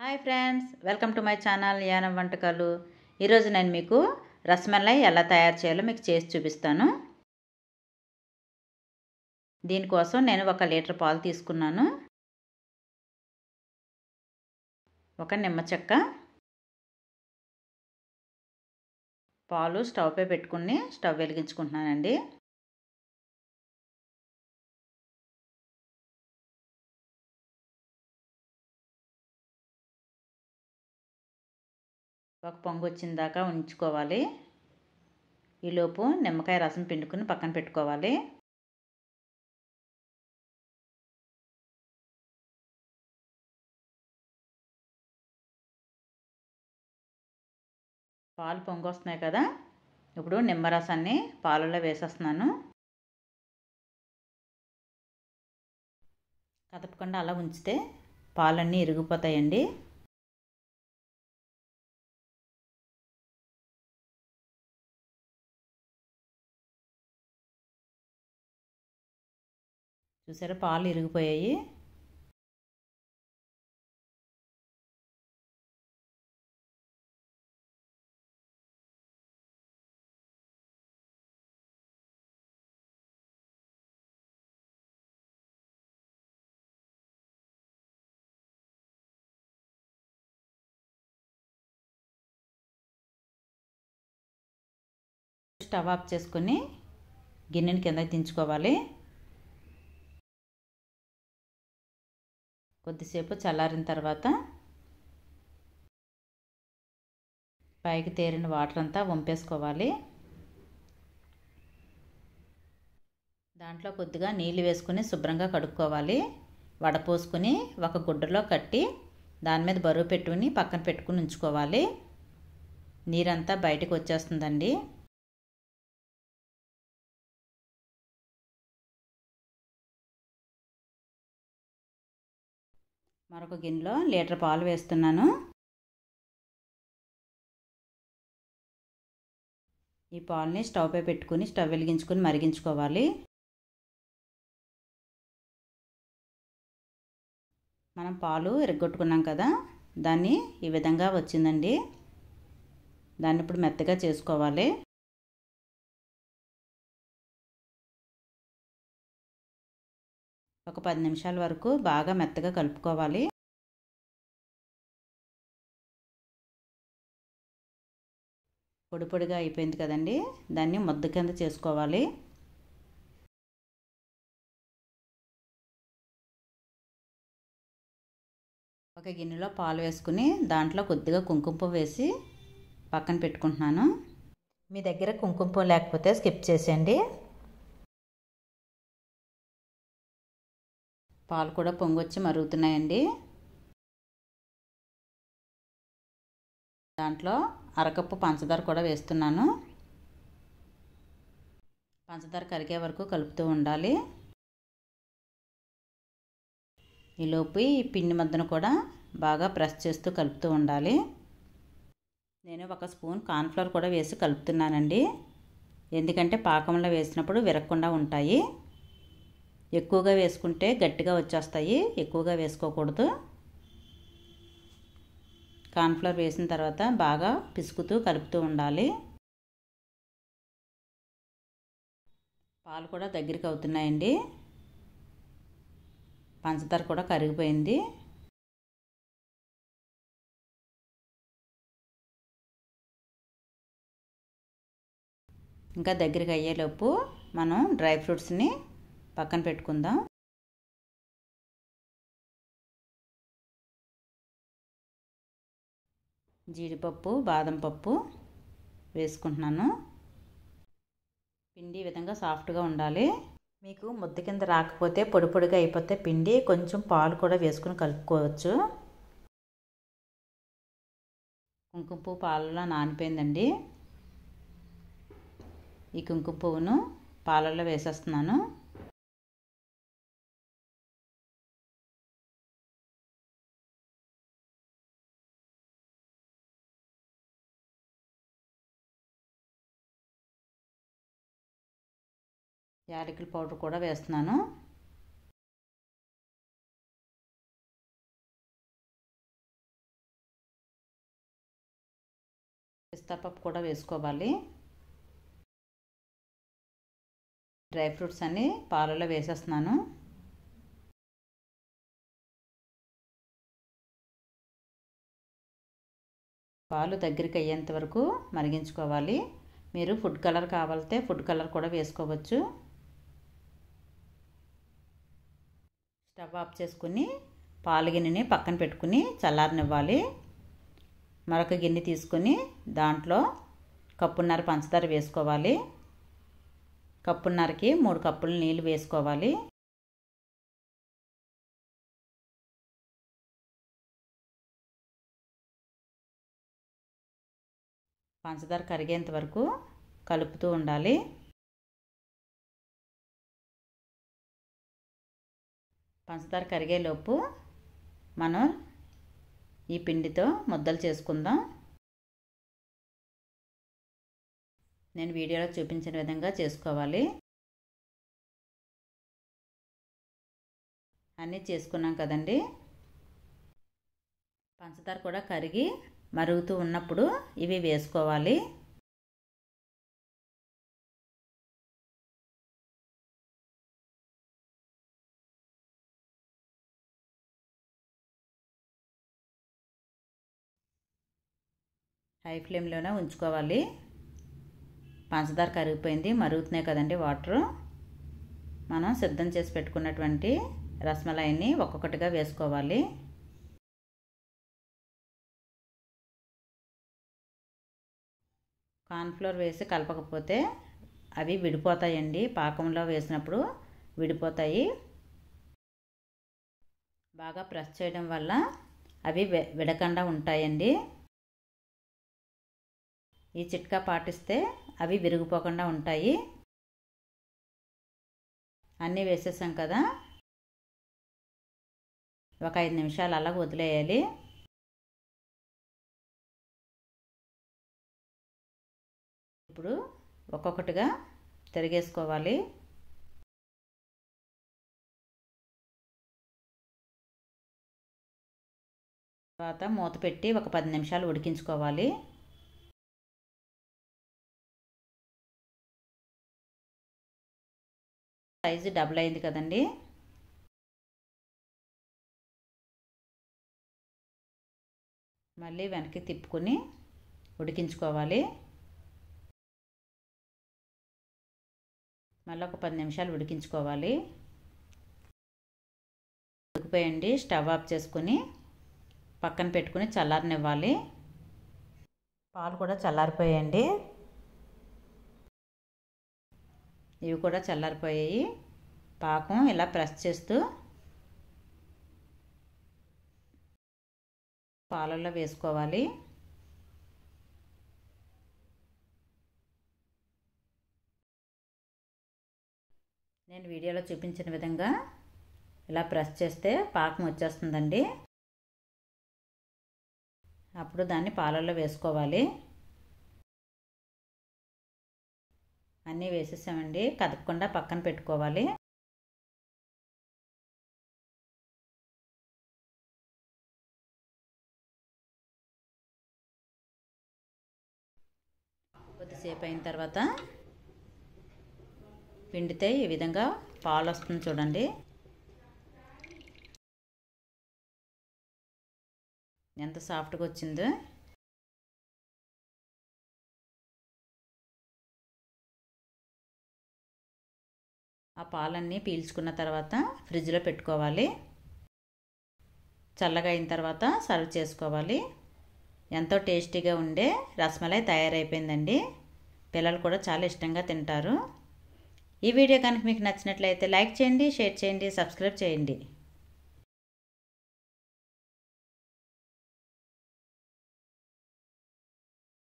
hi friends welcome to my channel Yanam వంటకాలు ఈరోజు నేను మీకు రసమలై ఎలా తయారు చేయాలో మీకు చేసి చూపిస్తాను దీనికోసం నేను ఒక లీటర్ పాలు తీసుకున్నాను ఒక నిమ్మ చెక్క పాలు స్టవ్పై పెట్టుకుని స్టవ్ వెలిగించుకుంటున్నానండి ఒక పొంగు వచ్చిన దాకా ఉంచుకోవాలి ఈలోపు నిమ్మకాయ రసం పిండుకుని పక్కన పెట్టుకోవాలి పాలు పొంగు వస్తున్నాయి కదా ఇప్పుడు నిమ్మరసాన్ని పాలలో వేసేస్తున్నాను కదపకుండా అలా ఉంచితే పాలన్నీ ఇరిగిపోతాయండి చూసారా పాలు ఇరిగిపోయాయి స్టవ్ ఆఫ్ చేసుకొని గిన్నెని కిందకి దించుకోవాలి కొద్దిసేపు చల్లారిన తర్వాత పైకి తేరిన వాటర్ అంతా వంపేసుకోవాలి దాంట్లో కొద్దిగా నీళ్ళు వేసుకుని శుభ్రంగా కడుక్కోవాలి వడపోసుకుని ఒక గుడ్డలో కట్టి దాని మీద బరువు పెట్టుకుని పక్కన పెట్టుకుని ఉంచుకోవాలి నీరంతా బయటకు వచ్చేస్తుందండి మరొక గిన్నెలో లీటర్ పాలు వేస్తున్నాను ఈ పాలని స్టవ్పై పెట్టుకుని స్టవ్ వెలిగించుకొని మరిగించుకోవాలి మనం పాలు ఎరగొట్టుకున్నాం కదా దాన్ని ఈ విధంగా వచ్చిందండి దాన్ని ఇప్పుడు మెత్తగా చేసుకోవాలి ఒక పది నిమిషాల వరకు బాగా మెత్తగా కలుపుకోవాలి పొడి పొడిగా అయిపోయింది కదండి దాన్ని ముద్ద కింద చేసుకోవాలి ఒక గిన్నెలో పాలు వేసుకుని దాంట్లో కొద్దిగా కుంకుమ వేసి పక్కన పెట్టుకుంటున్నాను మీ దగ్గర కుంకుమ లేకపోతే స్కిప్ చేసేయండి పాలు కూడా పొంగొచ్చి మరుగుతున్నాయండి దాంట్లో అరకప్పు పంచదార కూడా వేస్తున్నాను పంచదార కరిగే వరకు కలుపుతూ ఉండాలి ఈలోపు ఈ పిండి మద్దను కూడా బాగా ప్రెస్ చేస్తూ కలుపుతూ ఉండాలి నేను ఒక స్పూన్ కార్న్ఫ్లవర్ కూడా వేసి కలుపుతున్నానండి ఎందుకంటే పాకంలో వేసినప్పుడు విరగకుండా ఉంటాయి ఎక్కువగా వేసుకుంటే గట్టిగా వచ్చేస్తాయి ఎక్కువగా వేసుకోకూడదు కార్న్ఫ్లవర్ వేసిన తర్వాత బాగా పిసుకుతూ కలుపుతూ ఉండాలి పాలు కూడా దగ్గరికి అవుతున్నాయండి పంచదార కూడా కరిగిపోయింది ఇంకా దగ్గరికి అయ్యేలోపు మనం డ్రై ఫ్రూట్స్ని పక్కన పెట్టుకుందాం జీడిపప్పు బాదం పప్పు వేసుకుంటున్నాను పిండి ఈ విధంగా సాఫ్ట్గా ఉండాలి మీకు ముద్ద కింద రాకపోతే పొడి పొడిగా అయిపోతే పిండి కొంచెం పాలు కూడా వేసుకుని కలుపుకోవచ్చు కుంకుమ పువ్వు పాలలో నానిపోయిందండి ఈ కుంకుమ పువ్వును పాలల్లో వేసేస్తున్నాను యాలకుల పౌడర్ కూడా వేస్తున్నాను పిస్తా పప్పు కూడా వేసుకోవాలి డ్రై ఫ్రూట్స్ అన్నీ పాలలో వేసేస్తున్నాను పాలు దగ్గరికి అయ్యేంత వరకు మరిగించుకోవాలి మీరు ఫుడ్ కలర్ కావాలితే ఫుడ్ కలర్ కూడా వేసుకోవచ్చు స్టవ్ ఆఫ్ చేసుకుని పాలు గిన్నెని పక్కన పెట్టుకుని చల్లారనివ్వాలి మరొక గిన్నె తీసుకొని దాంట్లో కప్పున్నర పంచదార వేసుకోవాలి కప్పున్నరకి మూడు కప్పులు నీళ్ళు వేసుకోవాలి పంచదార కరిగేంత వరకు కలుపుతూ ఉండాలి పంచదార కరిగేలోపు మనం ఈ పిండితో ముద్దలు చేసుకుందాం నేను వీడియోలో చూపించిన విధంగా చేసుకోవాలి అన్నీ చేసుకున్నాం కదండి పంచదార కూడా కరిగి మరుగుతూ ఉన్నప్పుడు ఇవి వేసుకోవాలి హై ఫ్లేమ్లోనే ఉంచుకోవాలి పంచదార కరిగిపోయింది మరుగుతున్నాయి కదండి వాటరు మనం సిద్ధం చేసి పెట్టుకున్నటువంటి రసమలాయిని ఒక్కొక్కటిగా వేసుకోవాలి కార్న్ఫ్లోర్ వేసి కలపకపోతే అవి విడిపోతాయండి పాకంలో వేసినప్పుడు విడిపోతాయి బాగా ప్రెస్ చేయడం వల్ల అవి విడకుండా ఉంటాయండి ఈ చిట్కా పాటిస్తే అవి విరిగిపోకుండా ఉంటాయి అన్నీ వేసేసాం కదా ఒక ఐదు నిమిషాలు అలా వదిలేయాలి ఇప్పుడు ఒక్కొక్కటిగా తిరిగేసుకోవాలి తర్వాత మూత పెట్టి ఒక పది నిమిషాలు ఉడికించుకోవాలి సైజు డబుల్ అయింది కదండి మళ్ళీ వెనక్కి తిప్పుకొని ఉడికించుకోవాలి మళ్ళీ ఒక పది నిమిషాలు ఉడికించుకోవాలి ఉడికిపోయండి స్టవ్ ఆఫ్ చేసుకుని పక్కన పెట్టుకుని చల్లారనివ్వాలి పాలు కూడా చల్లారిపోయాయండి ఇవి కూడా చల్లారిపోయాయి పాకం ఇలా ప్రెస్ చేస్తూ పాలల్లో వేసుకోవాలి నేను వీడియోలో చూపించిన విధంగా ఇలా ప్రెస్ చేస్తే పాకం వచ్చేస్తుందండి అప్పుడు దాన్ని పాలల్లో వేసుకోవాలి అన్నీ వేసేసామండి కదపకుండా పక్కన పెట్టుకోవాలి కొద్దిసేపు అయిన తర్వాత పిండితే ఈ విధంగా పాలు వస్తుంది చూడండి ఎంత సాఫ్ట్గా వచ్చిందో ఆ పాలన్నీ పీల్చుకున్న తర్వాత ఫ్రిడ్జ్లో పెట్టుకోవాలి చల్లగా అయిన తర్వాత సర్వ్ చేసుకోవాలి ఎంతో టేస్టీగా ఉండే రసమలై తయారైపోయిందండి పిల్లలు కూడా చాలా ఇష్టంగా తింటారు ఈ వీడియో కనుక మీకు నచ్చినట్లయితే లైక్ చేయండి షేర్ చేయండి సబ్స్క్రైబ్ చేయండి